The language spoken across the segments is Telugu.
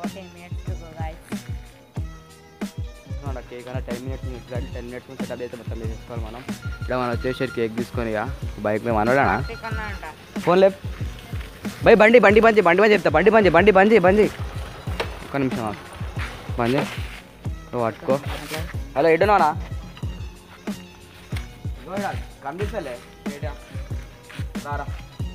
Fourteen minutes to go guys cake అన్న ten minutes exact ten minutes నుంచి సెటప్ అయితే మొత్తం చేసుకోవాలి మనం ఇక్కడ మనం వచ్చేసి కేక్ తీసుకొని ఇక బైక్ మీద మనోడానా కన్నా అంట ఫోన్ లేప్ బై బండి బండి బండి బండి బండి చెప్తా బండి బండి బండి బండి బండి ఒక్క నిమిషం ఆగు. బండి నువ్వు పట్టుకో హలో ఎడున్నానా కనిపిస్తలే రారా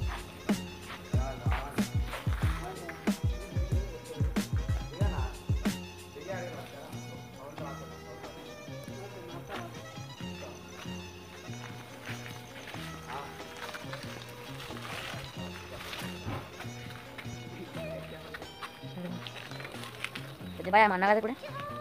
పెద్ద భయ అన్న కదా ఇప్పుడు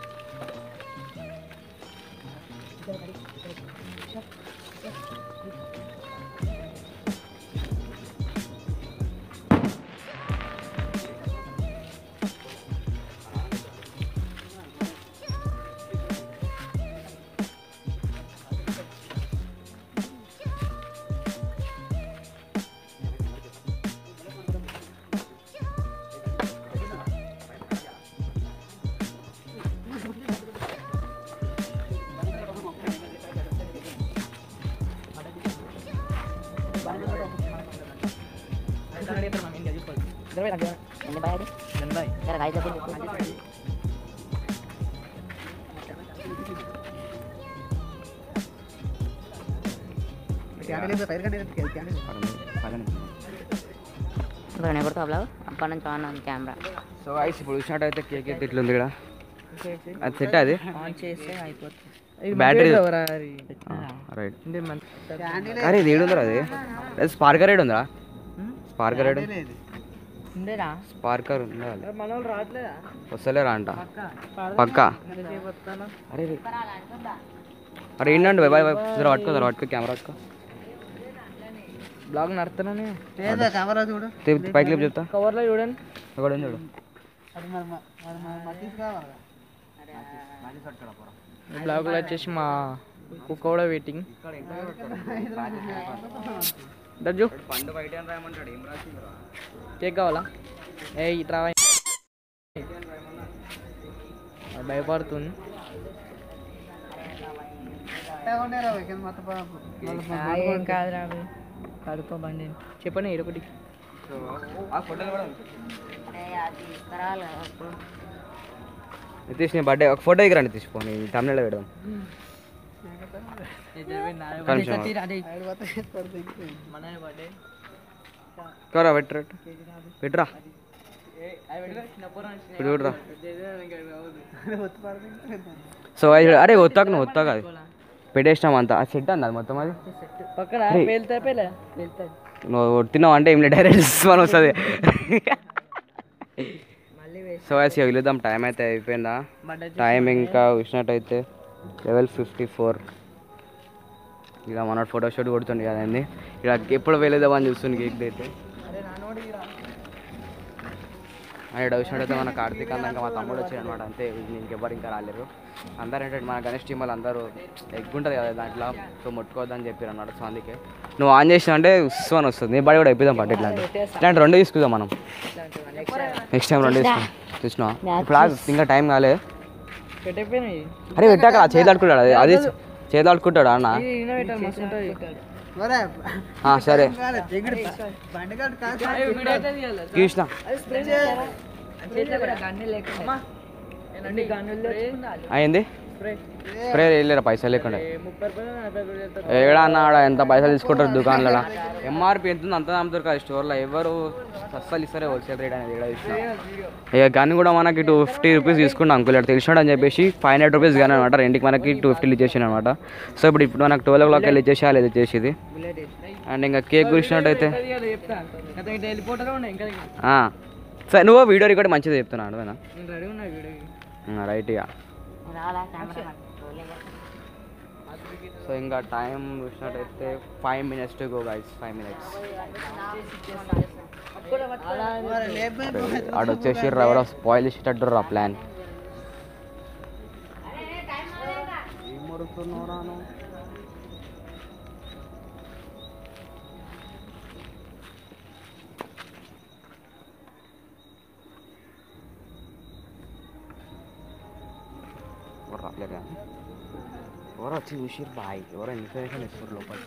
ఎన్ని భయ అది జర గాయస్ చెప్పు నేను కొడుతా బ్లాగ్ అప్పటి నుంచి ఆన్ ఉంది కెమెరా సో ఐస్ ఇప్పుడు చూసినట్టయితే కేక్ అయితే ఇట్లా ఉంది ఇక్కడ అది సెట్ అది ఆన్ చేస్తే అయిపోతుంది బ్యాటరీ రైట్ అరే ఇది ఏడు ఉందా అది అది స్పార్కర్ ఏడు ఉందా స్పార్కర్ ఏడు ఉండేరా స్పార్కర్ ఉందా మన వాళ్ళు రావట్లేదా వస్తలేరా అంట పక్కా అరే రే. అరే ఏంటండి బాయ్ బాయ్ జర పట్టుకో జర పట్టుకో కెమెరా పట్టుకో బ్లాగ్ నడుతున్నానే కెమెరా చూడు తే- పైకి లేపు చెప్తా కవర్లో చూడండి ఒకటి ఉంది చూడు బ్లాగ్లో వచ్చేసి మా కుక్క కూడా వెయిటింగ్ దర్జు పండు బయట రాయమంటాడు ఏం రాసిందిరా కేక్ కావాలా ఏ ఇట్రా భయపడుతుంది ఏం కాదురా కడుకో బండి చెప్పండి ఇరొకటి ఆ ఫోటోలు కూడా నితీష్ నీ బర్త్డే ఒక ఫోటో ఎగిరా నితీష్ పోనీ తమిళలో పెడదాం కొంచెం కరా పెట్టరా పెట్టరా ఇప్పుడు చూడరా సో అది అరే ఒత్తాక నువ్వు ఒత్తాక అది పెట్టేసినాం అంతా అది సెట్ అంది అది మొత్తం అది పక్కన రే. పేలుతా పేలే పేలుతాయి నువ్వు తిన్నావు అంటే ఏం లేదు డైరెక్ట్ మనం వస్తుంది మళ్ళీ వేసి సో అది వెళ్దాం టైం అయితే అయిపోయిందా బడ్డ టైం ఇంకా చూసినట్టయితే లెవెల్ ఫిఫ్టీ ఫోర్ ఇక మన ఫోటోషూట్ కొడుతుండే కదండి ఇక ఎప్పుడు వెళ్ళేదామని చూస్తుంది కేక్ అయితే అరే నానోడి అని ఇక్కడ చూసినట్టయితే మన కార్తీక్ అన్న ఇంకా మా తమ్ముడు వచ్చాడు అనమాట అంతే ఇంకెవ్వరు ఇంకా రాలేరు అందరు ఏంటంటే మన గణేష్ టీం వాళ్ళు అందరూ ఎగ్ ఉంటుంది కదా దాంట్లో సో ముట్టుకోవద్దని చెప్పారు అన్నమాట సో అందుకే నువ్వు ఆన్ చేసినా అంటే ఉస్సు అని వస్తుంది నీ బాడీ కూడా అయిపోదాం పట్టు ఇట్లాంటి ఇట్లాంటి రెండు తీసుకుందాం మనం నెక్స్ట్ టైం రెండు తీసుకుందాం చూసినా ఇప్పుడు ఆగు, ఇంకా టైం కాలే పెట్టైపోయినాయి అరే పెట్టాక చేతులు ఆడుకుంటాడు అది అది చేతులు ఆడుకుంటాడు అన్న ఇది ఈయన పెట్టాలి మస్తు ఉంటుంది ఆ, సరే బండిగాడు కాదు కృష్ణ అయింది స్ప్రే వెళ్ళారా పైసలు లేకుండా ముప్పై రూపాయలు నలభై రూపాయలు చేస్తారు ఏడా అన్న ఆడ ఎంత పైసలు తీసుకుంటారు దుకాణంలో ఎంఆర్పి ఎంత ఉందో అంత అమ్ముతారు కదా స్టోర్లో ఎవరు సస్తాలు ఇస్తారే హోల్సేల్ రేట్ అనేది ఏడా ఇష్టం ఇక గన్ కూడా మనకి టూ ఫిఫ్టీ రూపీస్ తీసుకుంటాం అంకుల్ ఇక్కడ తెలిసినాడు అని చెప్పేసి ఫైవ్ హండ్రెడ్ రూపీస్ గన్ అనమాట రెండుకి మనకి టూ ఫిఫ్టీలు ఇచ్చేసాను అనమాట సో ఇప్పుడు ఇప్పుడు మనకు ట్వెల్వ్ ఓ క్లాక్ వెళ్ళి ఇచ్చేసి అది ఇచ్చేసి అండ్ ఇంకా కేక్ గురించినట్టయితే చెప్తా గత ఇటు వెళ్ళిపోతారు ఉన్నాయి ఇంకా ఆ, సరే నువ్వు వీడియో రికార్డ్ మంచిది చెప్తున్నాను అర్థమైనా నేను రెడీ ఉన్నా వీడియోకి రైట్ ఇక సో ఇంకా టైం చూసినట్టయితే five minutes to go guys five minutes ఆడ వచ్చేసి ఎవరో స్పాయిల్ ఇచ్చేటట్టు రా ప్లాన్ ఎవరు రాలేదు కానీ ఎవరు వచ్చి చూసిరు బాయ్ ఎవరో ఇన్ఫర్మేషన్ ఇస్తారు లోపల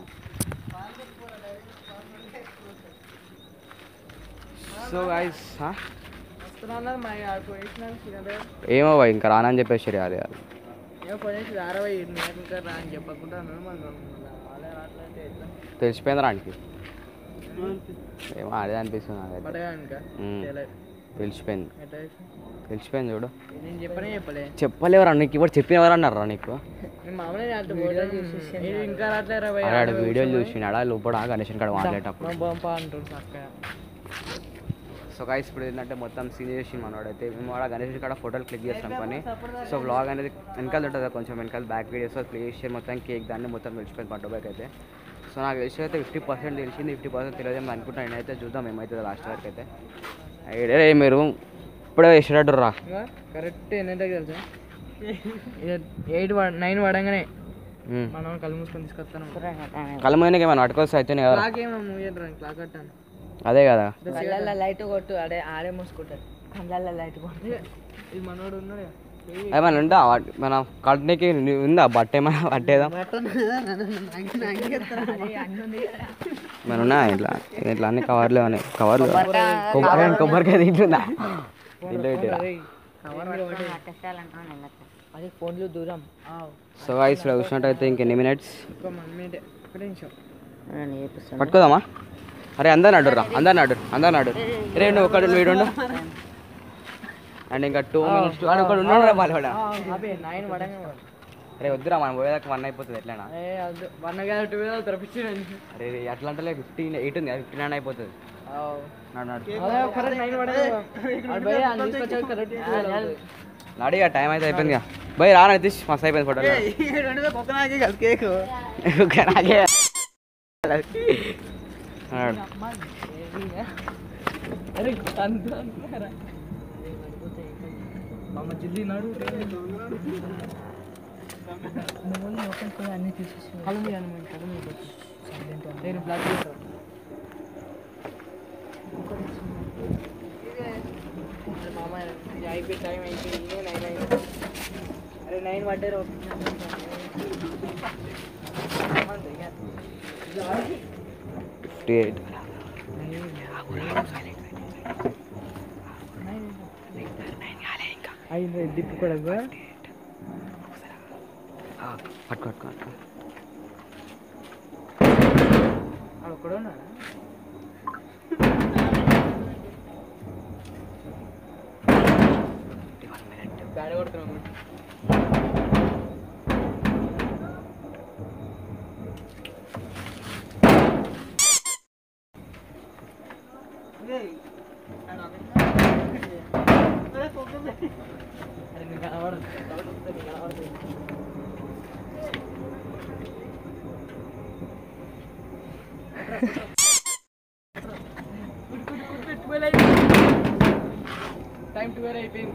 సో గాయస్ వస్తున్నా మా పోయిస్తున్నాను సినిమా ఏమో బాయ్ ఇంకా రానని చెప్పేసి అది అది ఏమో పోయేసి రారవై ఇంకా రా అని చెప్పకుండా మనం వాళ్ళే రావట్లేదు ఎట్లా తెలిసిపోయింది రానికి ఏమో అదే అనిపిస్తుంది నాకైతే పడగా ఇంకా మ్మ్. తెలియదు. తెలిసిపోయింది ఎట్లా చేసి? తెలిసిపోయింది చూడు నేను చెప్పనే చెప్పలే చెప్పలేవరా నీకు ఇప్పుడు చెప్పినవారు అన్నారా నీకు నేను మామూలుగా అంటే ఫోటో చూసి ఇంకా రావట్లేరా భయ్ అరే ఆడ వీడియోలు చూసినాడా లోపల గణేషన్ కాడ మాట్లాడేటప్పుడు మనం పంపా అంటాడు చక్కగా సో గైస్ ఇప్పుడు ఏంటంటే మొత్తం సీన్ చేసి మనవాడైతే మేము ఆడ గణేష్ కాడ ఫోటోలు క్లిక్ చేస్తాం కానీ సో బ్లాగ్ అనేది వెనకాల ఉంటుంది కదా కొంచెం వెనకాల బ్యాక్ వీడియోస్ ప్లే చేసి మొత్తం కేక్ దాన్ని మొత్తం తెలిసిపోయింది పండు బ్యాక్ అయితే సో నాకు తెలిసి అయితే ఫిఫ్టీ పర్సెంట్ తెలిసింది ఫిఫ్టీ పర్సెంట్ తెలియదు అనుకుంటాను నేనైతే చూద్దాం ఏమవుతుందో లాస్ట్ వరకు అయితే ఏ మీరు ఇప్పుడే వేసేటట్టు రా కరెక్ట్ ఎన్ని తెలుసా ఎయిట్ నైన్ పడంగానే మనం కళ్ళు మూసుకొని తీసుకొస్తాను కళ్ళ మీద ఏమైనా అటుకొస్తే అయితేనే కదా క్లాక్ ఏమో మూవీ క్లాక్ కట్టాను అదే కదా కళ్ళల్లో లైట్ కొట్టు ఆడే ఆడే మూసుకుంటారు కళ్ళల్లో లైట్ కొట్టు ఇది మనోడు ఉన్నాడు కదా. ఏమైనా ఉందా వాటి- మన కట్నీకి ఉందా బట్ట ఏమైనా పట్టేదా మన ఉన్నా ఇట్లా ఇట్లా అన్ని కవర్లు ఉన్నాయి కవర్లు కొబ్బరి కొబ్బరికాయ తింటుందా ఇంట్లో పెట్టిరా అది ఫోన్లు దూరం సో గైస్ ఇక్కడ చూసినట్టయితే ఇంకెన్ని మినిట్స్ ఒక వన్ మినిట్ ఒక నిమిషం పట్టుకోదామా అరే అందరిని అడుర్రా అందరిని అడురు అందరిని అడురు రే నువ్వు ఒకడు వీడు ఉండు. అండ్ ఇంకా టూ మినిట్స్ వాడు ఒకడు ఉన్నాడు రా మళ్ళీ వాడు. అదే నైన్ పడంగా రే వద్దురా మనం పోయేదాకా వన్ అయిపోతుంది ఎట్లైనా ఏ అది వన్ కదా టూ వేల తెరపించి అరే రే, అట్లా అంటే ఫిఫ్టీన్ ఎయిట్ ఉంది ఫిఫ్టీ నైన్ అయిపోతుంది నాడు నాడు అదే కరెక్ట్ నైన్ పడంగా కరెక్ట్ నాడి ఇక టైం అయితే అయిపోయింది ఇక బై రా నితీష్ మస్తు అయిపోయింది ఫోటో కేక్ నాకే నాడు. అరే అంత అమ్మ జిల్లి నాడు అన్ని తీసేసి కళ్ళు మీద అనమాట కళ్ళు మీద నేను బ్లాక్ చేస్తాను మామ ఇది అయిపోయి టైం అయిపోయింది నైన్ అయింది అరే నైన్ పడ్డారు ఫిఫ్టీ ఎయిట్ అయింది డిప్ కూడా పట్టుకో పట్టుకో పట్టుకో అక్కడ ఉన్నాడా గాడి కొడుతున్నాం టైం ట్వెల్వ్ అయిపోయింది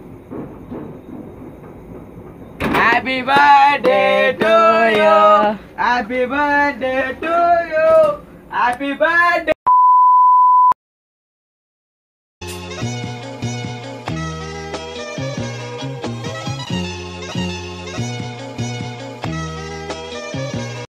happy birthday to you happy birthday to you happy birthday